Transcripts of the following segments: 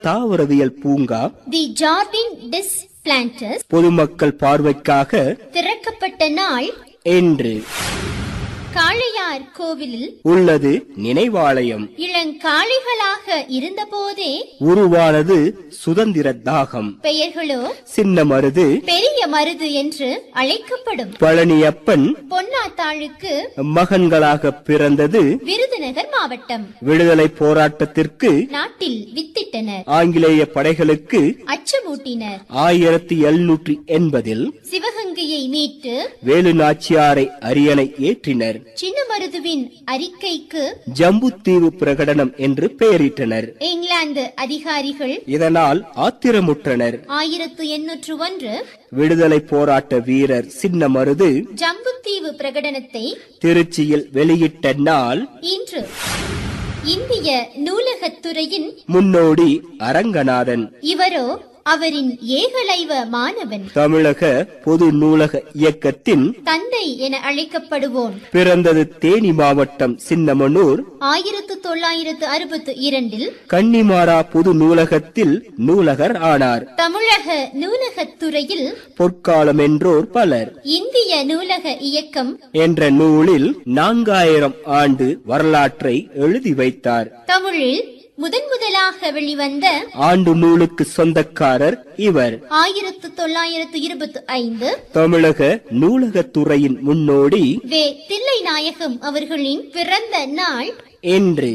தாவரவியல் பூங்கா தி ஜார்டின் டிஸ் பிளான்டஸ் பொதுமக்கள் பார்வைக்காக திறக்கப்பட்ட நாள் என்று காளையார் கோவிலில் உள்ளது நினைவாலயம் இளங்காளைகளாக இருந்தபோதே உருவானது சுதந்திர தாகம் பெயர்களோ சின்ன மருது பெரிய மருது என்று அழைக்கப்படும் பழனியப்பன் பொன்னாத்தாளுக்கு மகன்களாக பிறந்தது விருதுநகர் மாவட்டம் விடுதலை போராட்டத்திற்கு நாட்டில் வித்திட்டனர் ஆங்கிலேய படைகளுக்கு அச்சமூட்டினர் ஆயிரத்தி எழுநூற்றி எண்பதில் சிவகங்கையை மீட்டு வேலு நாச்சியாரை அரியணை ஏற்றினர் சின்ன மருதுவின் அறிக்கைக்கு ஜம்புத்தீவு பிரகடனம் என்று பெயரிட்டனர் இங்கிலாந்து அதிகாரிகள் இதனால் ஆத்திரமுற்றனர் ஆயிரத்து எண்ணூற்று ஒன்று விடுதலை போராட்ட வீரர் சின்ன மருது ஜம்புத்தீவு பிரகடனத்தை திருச்சியில் வெளியிட்ட நாள் இன்று இந்திய நூலகத்துறையின் முன்னோடி அரங்கநாதன் இவரோ அவரின் ஏகலைவ மாணவன் தமிழக பொது நூலக இயக்கத்தின் தந்தை என அழைக்கப்படுவோன் பிறந்தது தேனி மாவட்டம் சின்னமனூர் ஆயிரத்து தொள்ளாயிரத்து அறுபத்து இரண்டில் கன்னிமாரா பொது நூலகத்தில் நூலகர் ஆனார் தமிழக நூலகத்துறையில் பொற்காலம் என்றோர் பலர் இந்திய நூலக இயக்கம் என்ற நூலில் நான்காயிரம் ஆண்டு வரலாற்றை எழுதி வைத்தார் தமிழில் முதன் முதலாக வெளிவந்த ஆண்டு நூலுக்கு சொந்தக்காரர் இவர் ஆயிரத்து தொள்ளாயிரத்து இருபத்தி ஐந்து தமிழக நூலகத்துறையின் முன்னோடி வே தில்லை நாயகம் அவர்களின் பிறந்த நாள் என்று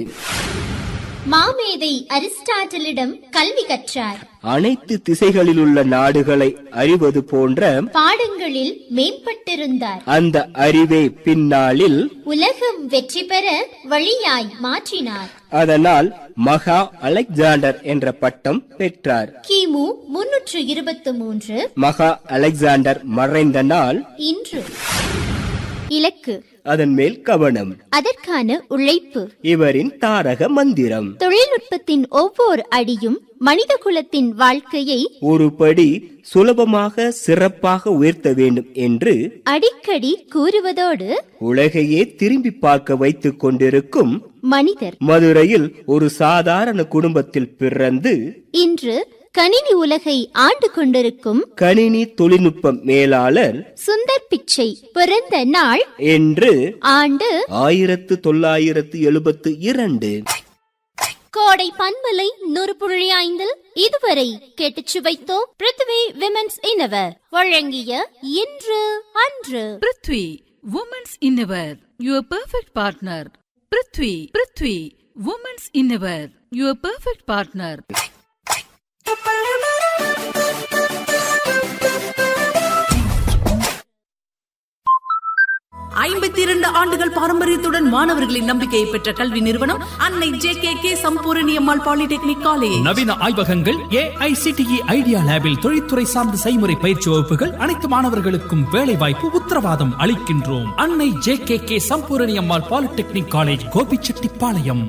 மாமேதை அரிஸ்டாட்டிலிடம் கல்வி கற்றார் அனைத்து திசைகளிலுள்ள நாடுகளை அறிவது போன்ற பாடங்களில் மேம்பட்டிருந்தார் அந்த அறிவை பின்னாளில் உலகம் வெற்றி பெற வழியாய் மாற்றினார் அதனால் மகா அலெக்சாண்டர் என்ற பட்டம் பெற்றார் கிமு முன்னூற்று இருபத்து மூன்று மகா அலெக்சாண்டர் மறைந்த நாள் இன்று இலக்கு அதன் மேல் கவனம் அதற்கான உழைப்பு இவரின் தாரக மந்திரம் தொழில்நுட்பத்தின் ஒவ்வொரு அடியும் மனித குலத்தின் வாழ்க்கையை ஒரு படி சுலபமாக சிறப்பாக உயர்த்த வேண்டும் என்று அடிக்கடி கூறுவதோடு உலகையே திரும்பி பார்க்க வைத்துக் கொண்டிருக்கும் மனிதர் மதுரையில் ஒரு சாதாரண குடும்பத்தில் பிறந்து இன்று கணினி உலகை ஆண்டு கொண்டிருக்கும் கணினி தொழில்நுட்ப மேலாளர் சுந்தர் பிச்சை பிறந்த நாள் என்று ஆண்டு ஆயிரத்து தொள்ளாயிரத்து எழுபத்து இரண்டு கோடை பண்பலை நூறு புள்ளி ஐந்தில் இதுவரை கேட்டுச் சுவைத்தோம் பிருத்வி விமென்ஸ் இனவர் வழங்கிய இன்று அன்று prithvi women's innerwear your perfect partner prithvi prithvi women's innerwear your perfect partner ஐம்பத்தி இரண்டு ஆண்டுகள் பாரம்பரியத்துடன் மாணவர்களின் நம்பிக்கையை பெற்ற கல்வி நிறுவனம் Annai J K K Sampoorani Ammal polytechnic college நவீன ஆய்வகங்கள் ஏஐசிடிஇ ஐடியா லேபில் தொழில்துறை சார்ந்த செய்முறை பயிற்சி வகுப்புகள் அனைத்து மாணவர்களுக்கும் வேலை வாய்ப்பு உத்தரவாதம் அளிக்கின்றோம் Annai J K K Sampoorani Ammal polytechnic college Gobichettipalayam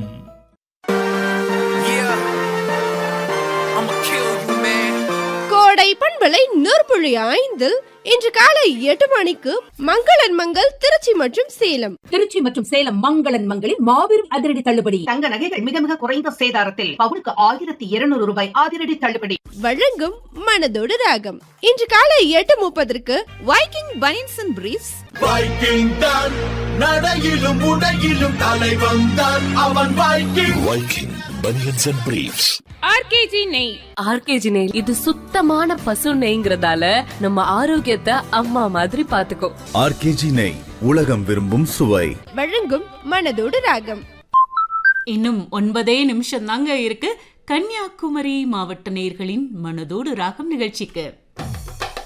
கோடை பண்பலை நூற்புள்ளி ஐந்தில் இன்று காலை எட்டு மணிக்கு மங்களன் மங்கள் திருச்சி மற்றும் சேலம் திருச்சி மற்றும் சேலம் மங்களன் மங்களில் மாபெரும் அதிரடி தள்ளுபடி தங்க நகைகள் மிக மிக குறைந்த சேதாரத்தில் பவுனுக்கு ஆயிரத்தி இருநூறு ரூபாய் அதிரடி தள்ளுபடி வழங்கும் மனதோடு ராகம் இன்று காலை எட்டு முப்பதற்கு Viking banians and briefs Viking தான் நடையிலும் உடையிலும் தலைவன் தான் அவன் Viking Viking banians and briefs RKG நெய் ஆர்கேஜி நெய் இது சுத்தமான பசு நெய்ங்கிறதால நம்ம ஆரோக்கியத்தை அம்மா மாதிரி பாத்துக்கோ ஆர்கேஜி நெய் உலகம் விரும்பும் சுவை வழங்கும் மனதோடு ராகம் இன்னும் ஒன்பதே நிமிஷம் தாங்க இருக்கு கன்னியாகுமரி மாவட்ட நேர்களின் மனதோடு ராகம் நிகழ்ச்சிக்கு